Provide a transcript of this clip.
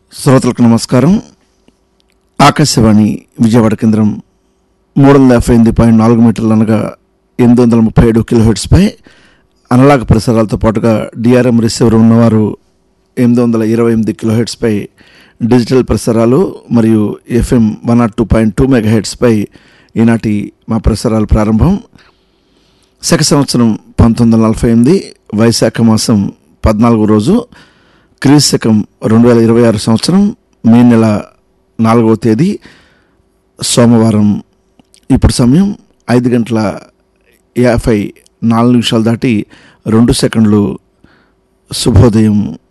శ్రోతలకు నమస్కారం ఆకాశవాణి విజయవాడ కేంద్రం మూడు వందల యాభై ఎనిమిది పాయింట్ నాలుగు మీటర్లు అనగా ఎనిమిది వందల ముప్పై ఏడు కిలోహెడ్స్పై అనలాగ్ పరిసరాలతో పాటుగా డిఆర్ఎం రిసీవర్ ఉన్నవారు ఎనిమిది వందల ఇరవై ఎనిమిది కిలోహెడ్స్పై డిజిటల్ ప్రసారాలు మరియు FM one naught two point two mega హెడ్స్పై ఈనాటి మా ప్రసారాలు ప్రారంభం శక సంవత్సరం పంతొమ్మిది వందల నలభై ఎనిమిది వైశాఖ మాసం పద్నాలుగో రోజు క్రీస్తు శకం రెండు వేల ఇరవై ఆరు సంవత్సరం మే నెల నాలుగవ తేదీ సోమవారం ఇప్పుడు సమయం ఐదు గంటల యాభై నాలుగు నిమిషాలు దాటి రెండు సెకండ్లు శుభోదయం